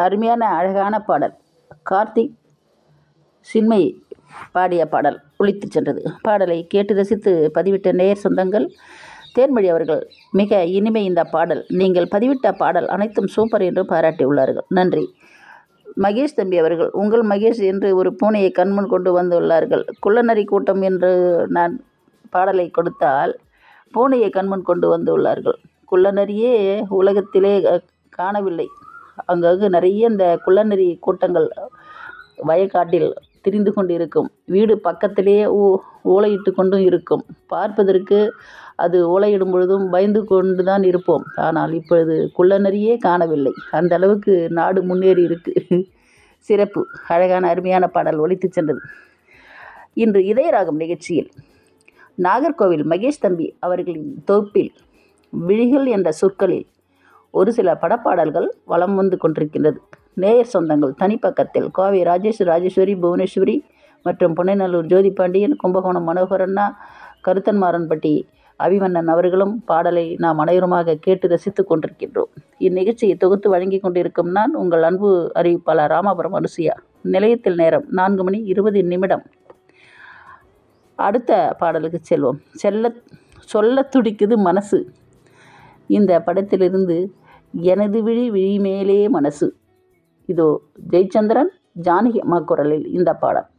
அருமையான அழகான பாடல் கார்த்திக் சின்மயி பாடிய பாடல் ஒலித்துச் சென்றது பாடலை கேட்டு ரசித்து பதிவிட்ட நேயர் சொந்தங்கள் தேன்மொழி அவர்கள் மிக இனிமை இந்த பாடல் நீங்கள் பதிவிட்ட பாடல் அனைத்தும் சூப்பர் என்று பாராட்டியுள்ளார்கள் நன்றி மகேஷ் தம்பி அவர்கள் உங்கள் மகேஷ் என்று ஒரு பூனையை கண்முன் கொண்டு வந்துள்ளார்கள் குள்ளநரி கூட்டம் என்று நான் பாடலை கொடுத்தால் பூனையை கண்முன் கொண்டு வந்துள்ளார்கள் குள்ளநரியே உலகத்திலே அஹ், காணவில்லை அங்கங்கு நிறைய இந்த குள்ளநரி கூட்டங்கள் வயக்காட்டில் திரிந்து கொண்டு இருக்கும் வீடு பக்கத்திலேயே ஊ ஓலையிட்டு கொண்டும் இருக்கும் பார்ப்பதற்கு அது ஓலையிடும் பொழுதும் பயந்து கொண்டு தான் இருப்போம் ஆனால் இப்பொழுது குள்ளநரியே காணவில்லை அந்த அளவுக்கு நாடு முன்னேறி இருக்கு சிறப்பு அழகான அருமையான பாடல் ஒலித்துச் சென்றது இன்று இதயராகம் நிகழ்ச்சியில் நாகர்கோவில் மகேஷ் தம்பி அவர்களின் தொகுப்பில் விழிகள் என்ற சொற்களில் ஒரு சில படப்பாடல்கள் வலம் வந்து கொண்டிருக்கின்றது நேயர் சொந்தங்கள் தனிப்பக்கத்தில் கோவை ராஜேஷ் ராஜேஸ்வரி புவனேஸ்வரி மற்றும் புனைநல்லூர் ஜோதி பாண்டியன் கும்பகோணம் மனோகரண்ணா கருத்தன்மாறன்பட்டி அபிமன்னன் அவர்களும் பாடலை நாம் அனைவருமாக கேட்டு ரசித்துக் கொண்டிருக்கின்றோம் இந்நிகழ்ச்சியை தொகுத்து வழங்கி கொண்டிருக்கும் நான் உங்கள் அன்பு அறிவிப்பாளர் ராமாபுரம் அனுசுயா நிலையத்தில் நேரம் நான்கு மணி இருபது நிமிடம் அடுத்த பாடலுக்கு செல்வோம் செல்ல சொல்ல துடிக்குது மனசு இந்த படத்திலிருந்து எனது விழி விழி மேலே மனசு இதோ ஜெயச்சந்திரன் ஜானகி அம்மா குரலில் இந்த பாடல்